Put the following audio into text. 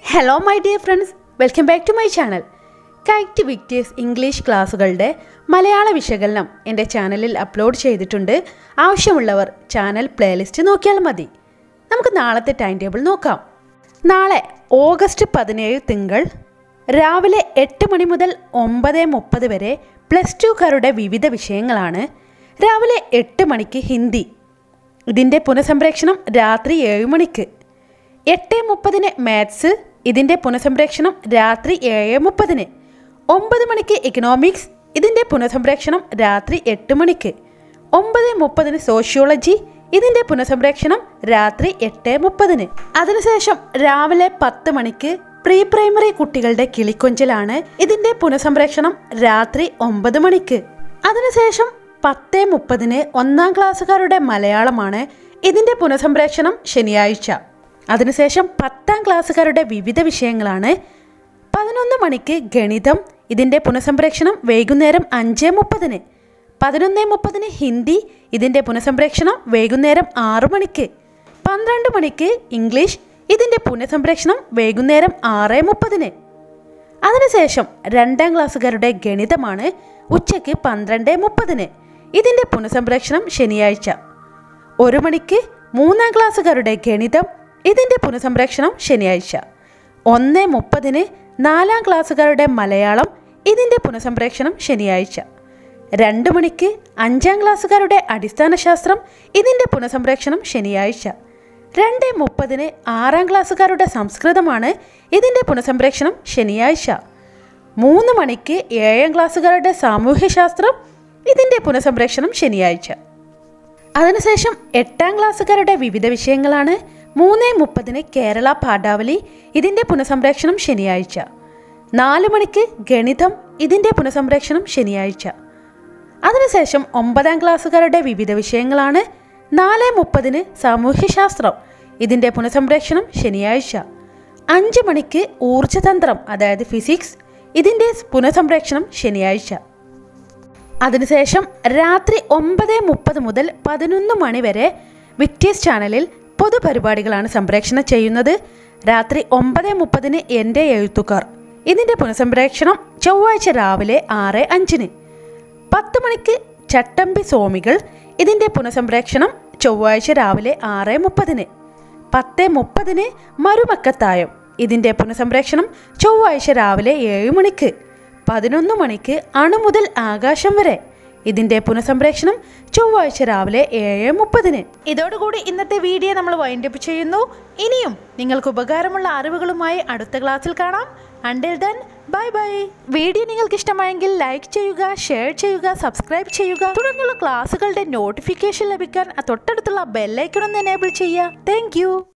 hello my dear friends welcome back to my channel KITE Victers English ക്ലാസ്സുകളുടെ മലയാള വിശകലനം എൻ്റെ ചാനലിൽ അപ്ലോഡ് ചെയ്തിട്ടുണ്ട് ആവശ്യമുള്ളവർ ചാനൽ പ്ലേലിസ്റ്റ് നോക്കിയാൽ മതി നമുക്ക് നാളത്തെ ടൈം ടേബിൾ നോക്കാം നാളെ ഓഗസ്റ്റ് പതിനേഴ് തിങ്കൾ രാവിലെ എട്ട് മണി മുതൽ ഒമ്പത് മുപ്പത് വരെ പ്ലസ് ടുക്കാരുടെ വിവിധ വിഷയങ്ങളാണ് രാവിലെ എട്ട് മണിക്ക് ഹിന്ദി ഇതിൻ്റെ പുനഃസംപ്രേക്ഷണം രാത്രി ഏഴ് മണിക്ക് എട്ട് മുപ്പതിന് മാത്സ് ഇതിൻ്റെ പുനഃസംപ്രേക്ഷണം രാത്രി ഏഴ് മുപ്പതിന് ഒമ്പത് മണിക്ക് ഇക്കണോമിക്സ് ഇതിൻ്റെ പുനഃസംപ്രേക്ഷണം രാത്രി എട്ട് മണിക്ക് ഒമ്പത് മുപ്പതിന് സോഷ്യോളജി ഇതിൻ്റെ പുനഃസംപ്രേക്ഷണം രാത്രി എട്ട് മുപ്പതിന് അതിനുശേഷം രാവിലെ പത്ത് മണിക്ക് പ്രീ പ്രൈമറി കുട്ടികളുടെ കിളിക്കൊഞ്ചലാണ് ഇതിൻ്റെ പുനഃസംപ്രേക്ഷണം രാത്രി ഒമ്പത് മണിക്ക് അതിനുശേഷം പത്ത് മുപ്പതിന് ഒന്നാം ക്ലാസ്സുകാരുടെ മലയാളമാണ് ഇതിൻ്റെ പുനഃസംപ്രേക്ഷണം ശനിയാഴ്ച അതിനുശേഷം പത്താം ക്ലാസ്സുകാരുടെ വിവിധ വിഷയങ്ങളാണ് പതിനൊന്ന് മണിക്ക് ഗണിതം ഇതിൻ്റെ പുനഃസംപ്രേക്ഷണം വൈകുന്നേരം അഞ്ച് മുപ്പതിന് പതിനൊന്ന് മുപ്പതിന് ഹിന്ദി ഇതിൻ്റെ പുനഃസംപ്രേക്ഷണം വൈകുന്നേരം ആറ് മണിക്ക് പന്ത്രണ്ട് മണിക്ക് ഇംഗ്ലീഷ് ഇതിൻ്റെ പുനഃസംപ്രേക്ഷണം വൈകുന്നേരം ആറ് മുപ്പതിന് അതിനുശേഷം രണ്ടാം ക്ലാസ്സുകാരുടെ ഗണിതമാണ് ഉച്ചയ്ക്ക് പന്ത്രണ്ട് മുപ്പതിന് ഇതിൻ്റെ പുനഃസംപ്രേക്ഷണം ശനിയാഴ്ച ഒരു മണിക്ക് മൂന്നാം ക്ലാസ്സുകാരുടെ ഗണിതം ഇതിൻ്റെ പുനഃസംപ്രേക്ഷണം ശനിയാഴ്ച ഒന്ന് മുപ്പതിന് നാലാം ക്ലാസ്സുകാരുടെ മലയാളം ഇതിൻ്റെ പുനഃസംപ്രേക്ഷണം ശനിയാഴ്ച രണ്ട് മണിക്ക് അഞ്ചാം ക്ലാസ്സുകാരുടെ അടിസ്ഥാന ശാസ്ത്രം ഇതിൻ്റെ പുനഃസംപ്രേക്ഷണം ശനിയാഴ്ച രണ്ട് മുപ്പതിന് ആറാം ക്ലാസ്സുകാരുടെ സംസ്കൃതമാണ് ഇതിൻ്റെ പുനഃസംപ്രേക്ഷണം ശനിയാഴ്ച മൂന്ന് മണിക്ക് ഏഴാം ക്ലാസ്സുകാരുടെ സാമൂഹ്യശാസ്ത്രം ഇതിൻ്റെ പുനഃസംപ്രേക്ഷണം ശനിയാഴ്ച അതിനുശേഷം എട്ടാം ക്ലാസ്സുകാരുടെ വിവിധ വിഷയങ്ങളാണ് മൂന്ന് മുപ്പതിന് കേരള പാഠാവലി ഇതിൻ്റെ പുനഃസംപ്രേക്ഷണം ശനിയാഴ്ച നാല് മണിക്ക് ഗണിതം ഇതിൻ്റെ പുനഃസംപ്രേക്ഷണം ശനിയാഴ്ച അതിനുശേഷം ഒമ്പതാം ക്ലാസ്സുകാരുടെ വിവിധ വിഷയങ്ങളാണ് നാല് മുപ്പതിന് സാമൂഹ്യശാസ്ത്രം ഇതിൻ്റെ പുനഃസംപ്രേക്ഷണം ശനിയാഴ്ച അഞ്ച് മണിക്ക് ഊർജതന്ത്രം അതായത് ഫിസിക്സ് ഇതിൻ്റെ പുനഃസംപ്രേക്ഷണം ശനിയാഴ്ച അതിനുശേഷം രാത്രി ഒമ്പത് മുപ്പത് മുതൽ പതിനൊന്ന് മണി വരെ വിക്ടേഴ്സ് ചാനലിൽ പൊതുപരിപാടികളാണ് സംപ്രേഷണം ചെയ്യുന്നത് രാത്രി ഒമ്പത് മുപ്പതിന് എൻ്റെ എഴുത്തുകാർ ഇതിൻ്റെ പുനഃസംപ്രേക്ഷണം ചൊവ്വാഴ്ച രാവിലെ ആറ് അഞ്ചിന് പത്ത് മണിക്ക് ചട്ടമ്പി സ്വാമികൾ ഇതിൻ്റെ പുനഃസംപ്രേക്ഷണം ചൊവ്വാഴ്ച രാവിലെ ആറ് മുപ്പതിന് പത്ത് മുപ്പതിന് മരുമക്കത്തായം ഇതിൻ്റെ പുനഃസംപ്രേക്ഷണം ചൊവ്വാഴ്ച രാവിലെ ഏഴ് മണിക്ക് പതിനൊന്ന് മണിക്ക് അണു മുതൽ ആകാശം വരെ ഇതിൻ്റെ പുനഃസംപ്രേക്ഷണം ചൊവ്വാഴ്ച രാവിലെ ഏഴ് മുപ്പതിന് ഇതോടുകൂടി ഇന്നത്തെ വീഡിയോ നമ്മൾ വൈൻഡപ്പ് ചെയ്യുന്നു ഇനിയും നിങ്ങൾക്ക് ഉപകാരമുള്ള അറിവുകളുമായി അടുത്ത ക്ലാസ്സിൽ കാണാം until then bye bye video നിങ്ങൾക്ക് ഇഷ്ടമായെങ്കിൽ ലൈക്ക് ചെയ്യുക ഷെയർ ചെയ്യുക സബ്സ്ക്രൈബ് ചെയ്യുക തുടർന്നുള്ള ക്ലാസ്സുകളുടെ നോട്ടിഫിക്കേഷൻ ലഭിക്കാൻ ആ തൊട്ടടുത്തുള്ള ബെല്ലൈക്കൺ ഒന്ന് എനേബിൾ ചെയ്യുക താങ്ക്